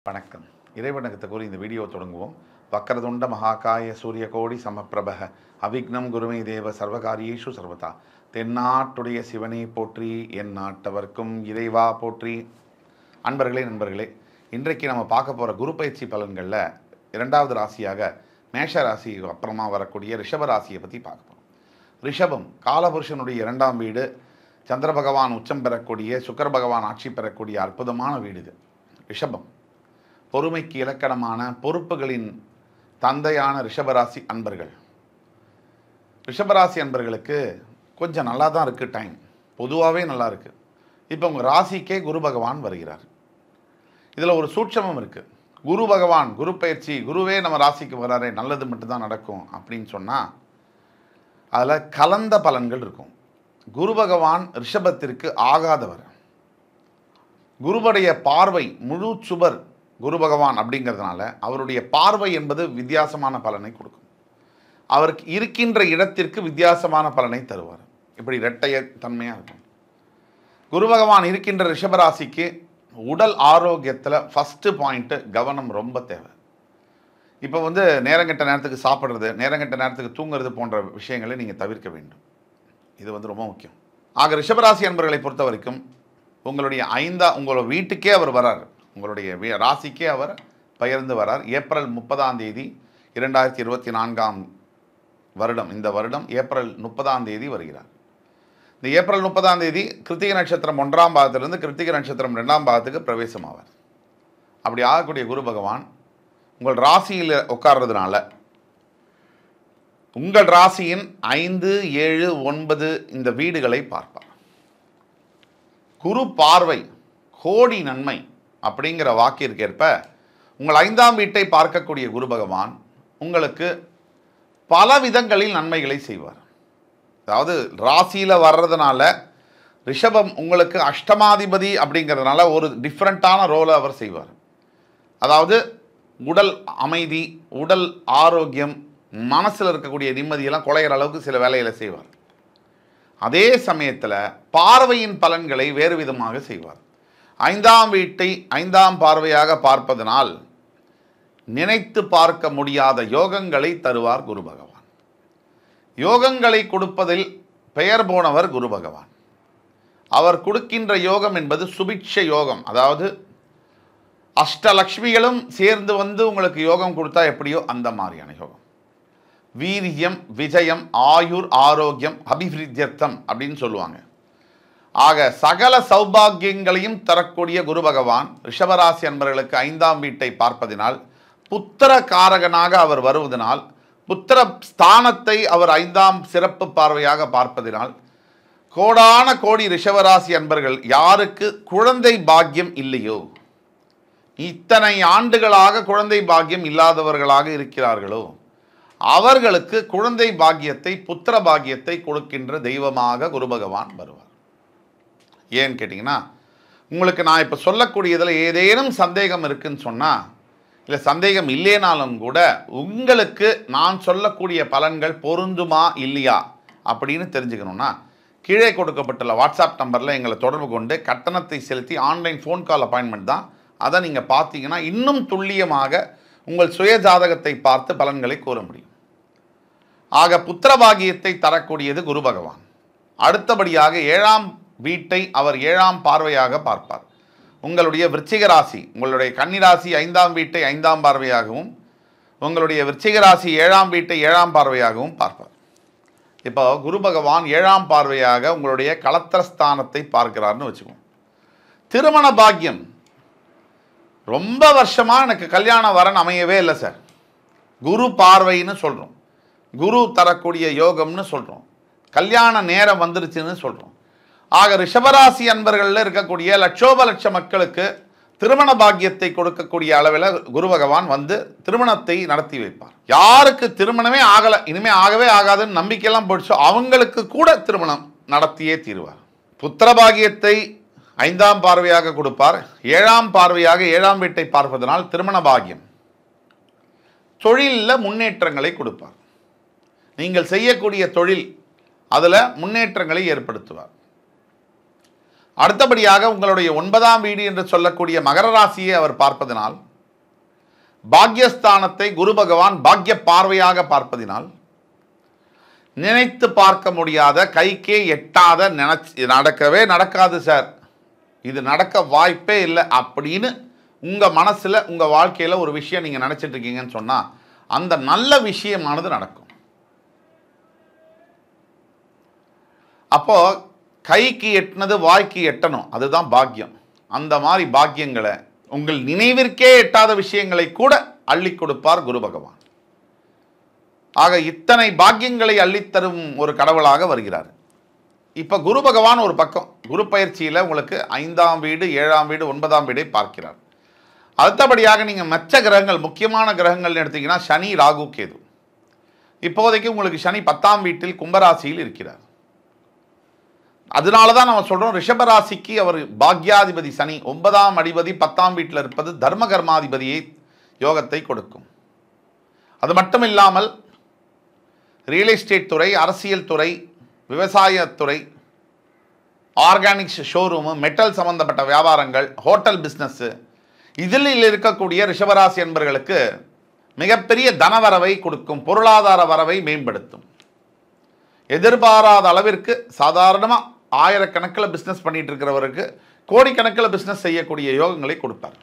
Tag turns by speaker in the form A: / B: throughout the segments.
A: வணக்கம் இறைவணக்கத்தை கூறி இந்த வீடியோ தொடங்குவோம் வக்கரதுண்ட மகாகாய சூரிய கோடி சமப்பிரபக அவிக்னம் குருமை தேவ சர்வகாரியேஷு சர்வதா தென்னாட்டுடைய சிவனே போற்றி என் நாட்டவர்க்கும் இறைவா போற்றி அன்பர்களே நண்பர்களே இன்றைக்கு நம்ம பார்க்க போகிற குரு பயிற்சி பலன்களில் இரண்டாவது ராசியாக மேஷ ராசி அப்புறமா வரக்கூடிய ரிஷப ராசியை பற்றி பார்க்க போகிறோம் ரிஷபம் காலபுருஷனுடைய இரண்டாம் வீடு சந்திர பகவான் உச்சம் பெறக்கூடிய சுக்கர பகவான் ஆட்சி பெறக்கூடிய அற்புதமான வீடு இது ரிஷபம் பொறுமைக்கு இலக்கணமான பொறுப்புகளின் தந்தையான ரிஷபராசி அன்பர்கள் ரிஷபராசி அன்பர்களுக்கு கொஞ்சம் நல்லா தான் இருக்குது டைம் பொதுவாகவே நல்லா இருக்குது இப்போ உங்கள் ராசிக்கே குரு பகவான் வருகிறார் இதில் ஒரு சூட்சமம் இருக்குது குரு பகவான் குரு பயிற்சி குருவே நம்ம ராசிக்கு வராரே நல்லது மட்டும்தான் நடக்கும் அப்படின்னு சொன்னால் அதில் கலந்த பலன்கள் இருக்கும் குரு பகவான் ரிஷபத்திற்கு ஆகாதவர் குருவுடைய பார்வை முழு சுபர் குரு பகவான் அப்படிங்கிறதுனால அவருடைய பார்வை என்பது வித்தியாசமான பலனை கொடுக்கும் அவருக்கு இருக்கின்ற இடத்திற்கு வித்தியாசமான பலனை தருவார் இப்படி இரட்டைய தன்மையாக இருக்கும் குரு பகவான் இருக்கின்ற ரிஷபராசிக்கு உடல் ஆரோக்கியத்தில் ஃபஸ்ட்டு பாயிண்ட்டு கவனம் ரொம்ப தேவை இப்போ வந்து நேரங்கெட்ட நேரத்துக்கு சாப்பிட்றது நேரங்கெட்ட நேரத்துக்கு தூங்குறது போன்ற விஷயங்களை நீங்கள் தவிர்க்க வேண்டும் இது வந்து ரொம்ப முக்கியம் ஆக ரிஷபராசி அன்பர்களை பொறுத்த வரைக்கும் உங்களுடைய ஐந்தா உங்களோட வீட்டுக்கே அவர் வரார் உங்களுடைய வீ- ராசிக்கே அவர் பெயர்ந்து வரார் ஏப்ரல் முப்பதாம் தேதி இரண்டாயிரத்தி இருபத்தி நான்காம் வருடம் இந்த வருடம் ஏப்ரல் முப்பதாம் தேதி வருகிறார் இந்த ஏப்ரல் முப்பதாம் தேதி கிருத்திகை நட்சத்திரம் ஒன்றாம் பாகத்திலிருந்து கிருத்திகை நட்சத்திரம் ரெண்டாம் பாகத்துக்கு பிரவேசம் ஆவார் அப்படி ஆகக்கூடிய குரு பகவான் உங்கள் ராசியில் உட்கார்றதுனால உங்கள் ராசியின் ஐந்து ஏழு ஒன்பது இந்த வீடுகளை பார்ப்பார் குரு பார்வை கோடி நன்மை அப்படிங்கிற வாக்கிற்கேற்ப உங்கள் ஐந்தாம் வீட்டை பார்க்கக்கூடிய குரு பகவான் உங்களுக்கு பல விதங்களில் நன்மைகளை செய்வார் அதாவது ராசியில் வர்றதுனால ரிஷபம் உங்களுக்கு அஷ்டமாதிபதி அப்படிங்கிறதுனால ஒரு டிஃப்ரெண்ட்டான ரோலை அவர் செய்வார் அதாவது உடல் அமைதி உடல் ஆரோக்கியம் மனசில் இருக்கக்கூடிய நிம்மதியெல்லாம் குலையிற அளவுக்கு சில வேலைகளை செய்வார் அதே சமயத்தில் பார்வையின் பலன்களை வேறு விதமாக செய்வார் ஐந்தாம் வீட்டை ஐந்தாம் பார்வையாக பார்ப்பதனால் நினைத்து பார்க்க முடியாத யோகங்களை தருவார் குரு பகவான் யோகங்களை கொடுப்பதில் பெயர் போனவர் குரு பகவான் அவர் கொடுக்கின்ற யோகம் என்பது சுபிட்ச யோகம் அதாவது அஷ்டலக்ஷ்மிகளும் சேர்ந்து வந்து உங்களுக்கு யோகம் கொடுத்தா எப்படியோ அந்த மாதிரியான யோகம் வீரியம் விஜயம் ஆயுர் ஆரோக்கியம் அபிவிருத்தியர்த்தம் அப்படின்னு சொல்லுவாங்க ஆக சகல சௌபாகியங்களையும் தரக்கூடிய குரு பகவான் ரிஷபராசி அன்பர்களுக்கு ஐந்தாம் வீட்டை பார்ப்பதினால் புத்திர காரகனாக அவர் வருவதனால் புத்திர ஸ்தானத்தை அவர் ஐந்தாம் சிறப்பு பார்வையாக பார்ப்பதினால் கோடான கோடி ரிஷபராசி அன்பர்கள் யாருக்கு குழந்தை பாக்கியம் இல்லையோ இத்தனை ஆண்டுகளாக குழந்தை பாக்கியம் இல்லாதவர்களாக இருக்கிறார்களோ அவர்களுக்கு குழந்தை பாக்கியத்தை புத்திர பாக்கியத்தை கொடுக்கின்ற தெய்வமாக குரு பகவான் வருவார் ஏன்னு கேட்டிங்கன்னா உங்களுக்கு நான் இப்போ சொல்லக்கூடியதில் ஏதேனும் சந்தேகம் இருக்குன்னு சொன்னால் இல்லை சந்தேகம் இல்லைனாலும் கூட உங்களுக்கு நான் சொல்லக்கூடிய பலன்கள் பொருந்துமா இல்லையா அப்படின்னு தெரிஞ்சுக்கணும்னா கீழே கொடுக்கப்பட்டுள்ள வாட்ஸ்அப் நம்பரில் எங்களை தொடர்பு கொண்டு கட்டணத்தை செலுத்தி ஆன்லைன் ஃபோன் கால் அப்பாயின்மெண்ட் தான் அதை நீங்கள் பார்த்தீங்கன்னா இன்னும் துல்லியமாக உங்கள் சுய ஜாதகத்தை பார்த்து பலன்களை கூற முடியும் ஆக புத்திரபாகியத்தை தரக்கூடியது குரு பகவான் அடுத்தபடியாக ஏழாம் வீட்டை அவர் ஏழாம் பார்வையாக பார்ப்பார் உங்களுடைய விருச்சிக ராசி உங்களுடைய கன்னிராசி ஐந்தாம் வீட்டை ஐந்தாம் பார்வையாகவும் உங்களுடைய விருச்சிக ராசி ஏழாம் வீட்டை ஏழாம் பார்வையாகவும் பார்ப்பார் இப்போ குரு பகவான் ஏழாம் பார்வையாக உங்களுடைய களத்திரஸ்தானத்தை பார்க்கிறார்னு வச்சுக்கோங்க திருமண பாக்கியம் ரொம்ப வருஷமா எனக்கு கல்யாண வரன் அமையவே இல்லை சார் குரு பார்வைன்னு சொல்கிறோம் குரு தரக்கூடிய யோகம்னு சொல்கிறோம் கல்யாண நேரம் வந்துருச்சுன்னு சொல்கிறோம் ஆக ரிஷபராசி அன்பர்களில் இருக்கக்கூடிய லட்சோப லட்ச மக்களுக்கு திருமண பாக்கியத்தை கொடுக்கக்கூடிய அளவில் குரு பகவான் வந்து திருமணத்தை நடத்தி வைப்பார் யாருக்கு திருமணமே ஆகலை இனிமே ஆகவே ஆகாதுன்னு நம்பிக்கையெல்லாம் போயிடுச்சோ அவங்களுக்கு கூட திருமணம் நடத்தியே தீருவார் புத்திர பாக்கியத்தை ஐந்தாம் பார்வையாக கொடுப்பார் ஏழாம் பார்வையாக ஏழாம் வீட்டை பார்ப்பதனால் திருமண பாக்கியம் தொழிலில் முன்னேற்றங்களை கொடுப்பார் நீங்கள் செய்யக்கூடிய தொழில் அதில் முன்னேற்றங்களை ஏற்படுத்துவார் அடுத்தபடியாக உங்களுடைய ஒன்பதாம் வீடு என்று சொல்லக்கூடிய மகர ராசியை அவர் பார்ப்பதனால் பாக்யஸ்தானத்தை குரு பகவான் பாக்ய பார்வையாக பார்ப்பதினால் நினைத்து பார்க்க முடியாத கைக்கே எட்டாத நினைச்சு நடக்கவே நடக்காது சார் இது நடக்க வாய்ப்பே இல்லை அப்படின்னு உங்க மனசுல உங்க வாழ்க்கையில ஒரு விஷயம் நீங்க நினைச்சிட்டு இருக்கீங்கன்னு சொன்னா அந்த நல்ல விஷயமானது நடக்கும் அப்போ கைக்கு எட்டினது வாய்க்கு எட்டணும் அதுதான் பாக்கியம் அந்த மாதிரி பாக்கியங்களை உங்கள் நினைவிற்கே எட்டாத விஷயங்களை கூட அள்ளி கொடுப்பார் குரு பகவான் ஆக இத்தனை பாக்கியங்களை அள்ளித்தரும் ஒரு கடவுளாக வருகிறார் இப்ப குரு பகவான் ஒரு பக்கம் குரு பயிற்சியில உங்களுக்கு ஐந்தாம் வீடு ஏழாம் வீடு ஒன்பதாம் வீடை பார்க்கிறார் அடுத்தபடியாக நீங்க மற்ற கிரகங்கள் முக்கியமான கிரகங்கள்னு எடுத்தீங்கன்னா சனி ராகு கேது இப்போதைக்கு உங்களுக்கு சனி பத்தாம் வீட்டில் கும்பராசியில் இருக்கிறார் அதனால தான் நம்ம சொல்றோம் ரிஷபராசிக்கு அவர் பாக்யாதிபதி சனி ஒன்பதாம் அதிபதி பத்தாம் வீட்டில் இருப்பது தர்ம கர்மாதிபதியை யோகத்தை கொடுக்கும் அது மட்டும் இல்லாமல் ரியல் எஸ்டேட் துறை அரசியல் துறை விவசாயத்துறை ஆர்கானிக்ஸ் ஷோரூமு மெட்டல் சம்பந்தப்பட்ட வியாபாரங்கள் ஹோட்டல் பிஸ்னஸ்ஸு இதில் இருக்கக்கூடிய ரிஷபராசி என்பர்களுக்கு மிகப்பெரிய தனவரவை கொடுக்கும் பொருளாதார வரவை மேம்படுத்தும் எதிர்பாராத அளவிற்கு சாதாரணமாக ஆயிரக்கணக்கில் பிஸ்னஸ் பண்ணிட்டு இருக்கிறவருக்கு கோடிக்கணக்கில் பிஸ்னஸ் செய்யக்கூடிய யோகங்களை கொடுப்பார்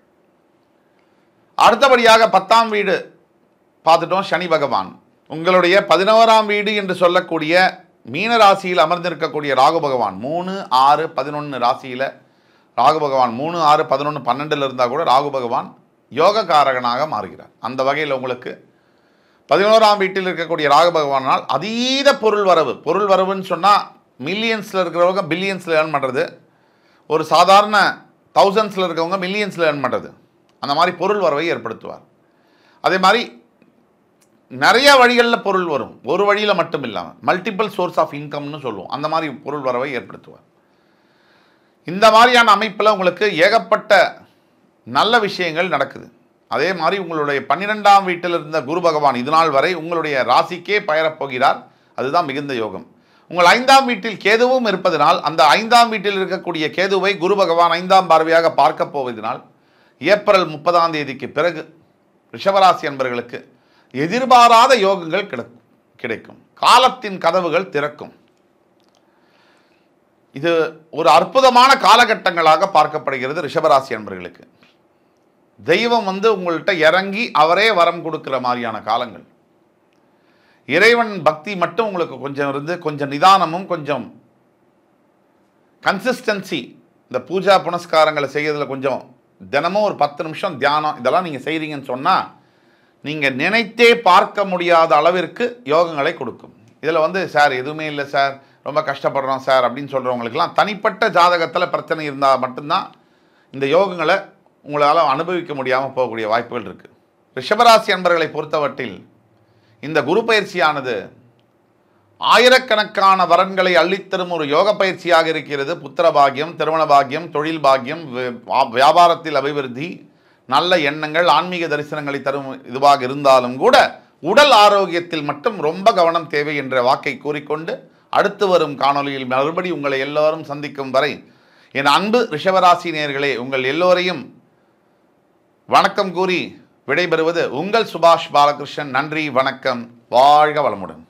A: அடுத்தபடியாக பத்தாம் வீடு பார்த்துட்டோம் சனி பகவான் உங்களுடைய பதினோராம் வீடு என்று சொல்லக்கூடிய மீன ராசியில் அமர்ந்திருக்கக்கூடிய ராகு பகவான் மூணு ஆறு பதினொன்று ராசியில் ராகு பகவான் மூணு ஆறு பதினொன்று பன்னெண்டில் இருந்தால் கூட ராகு பகவான் யோக காரகனாக மாறுகிறார் அந்த வகையில் உங்களுக்கு பதினோராம் வீட்டில் இருக்கக்கூடிய ராகு பகவானால் அதீத பொருள் வரவு பொருள் வரவுன்னு சொன்னால் மில்லியன்ஸில் இருக்கிறவங்க பில்லியன்ஸில் ஏர்ன் பண்ணுறது ஒரு சாதாரண தௌசண்ட்ஸில் இருக்கவங்க மில்லியன்ஸில் ஏர்ன் பண்ணுறது அந்த மாதிரி பொருள் வரவை ஏற்படுத்துவார் அதே மாதிரி நிறைய வழிகளில் பொருள் வரும் ஒரு வழியில் மட்டும் இல்லாமல் மல்டிபிள் சோர்ஸ் ஆஃப் இன்கம்னு சொல்லுவோம் அந்த மாதிரி பொருள் வரவை ஏற்படுத்துவார் இந்த மாதிரியான அமைப்பில் உங்களுக்கு ஏகப்பட்ட நல்ல விஷயங்கள் நடக்குது அதே மாதிரி உங்களுடைய பன்னிரெண்டாம் வீட்டில் இருந்த குரு பகவான் இது நாள் வரை உங்களுடைய ராசிக்கே பயரப் போகிறார் அதுதான் மிகுந்த யோகம் உங்கள் ஐந்தாம் வீட்டில் கேதுவும் இருப்பதனால் அந்த ஐந்தாம் வீட்டில் இருக்கக்கூடிய கேதுவை குரு பகவான் ஐந்தாம் பார்வையாக பார்க்க போவதனால் ஏப்ரல் முப்பதாம் தேதிக்கு பிறகு ரிஷபராசி என்பவர்களுக்கு எதிர்பாராத யோகங்கள் கிடைக்கும் கிடைக்கும் காலத்தின் கதவுகள் திறக்கும் இது ஒரு அற்புதமான காலகட்டங்களாக பார்க்கப்படுகிறது ரிஷபராசி என்பவர்களுக்கு தெய்வம் வந்து உங்கள்கிட்ட இறங்கி அவரே வரம் கொடுக்கிற மாதிரியான காலங்கள் இறைவன் பக்தி மட்டும் உங்களுக்கு கொஞ்சம் இருந்து கொஞ்சம் நிதானமும் கொஞ்சம் கன்சிஸ்டன்சி இந்த பூஜா புனஸ்காரங்களை செய்யறதுல கொஞ்சம் தினமும் ஒரு பத்து நிமிஷம் தியானம் இதெல்லாம் நீங்கள் செய்கிறீங்கன்னு சொன்னால் நீங்கள் நினைத்தே பார்க்க முடியாத அளவிற்கு யோகங்களை கொடுக்கும் இதில் வந்து சார் எதுவுமே இல்லை சார் ரொம்ப கஷ்டப்படுறோம் சார் அப்படின்னு சொல்கிறவங்களுக்கெல்லாம் தனிப்பட்ட ஜாதகத்தில் பிரச்சனை இருந்தால் மட்டும்தான் இந்த யோகங்களை உங்களால் அனுபவிக்க முடியாமல் போகக்கூடிய வாய்ப்புகள் இருக்குது ரிஷபராசி அன்பர்களை பொறுத்தவற்றில் இந்த குரு பயிற்சியானது ஆயிரக்கணக்கான வரன்களை அள்ளித்தரும் ஒரு யோக பயிற்சியாக இருக்கிறது புத்திர பாக்கியம் திருமண பாக்கியம் தொழில் பாக்கியம் வி- வியாபாரத்தில் அபிவிருத்தி நல்ல எண்ணங்கள் ஆன்மீக தரிசனங்களை தரும் இதுவாக இருந்தாலும் கூட உடல் ஆரோக்கியத்தில் மட்டும் ரொம்ப கவனம் தேவை என்ற வாக்கை கூறிக்கொண்டு அடுத்து வரும் காணொளியில் மறுபடி உங்களை எல்லோரும் சந்திக்கும் வரை என் அன்பு ரிஷபராசி நேயர்களே உங்கள் எல்லோரையும் வணக்கம் கூறி விடைபெறுவது உங்கள் சுபாஷ் பாலகிருஷ்ணன் நன்றி வணக்கம் வாழ்க வளமுடன்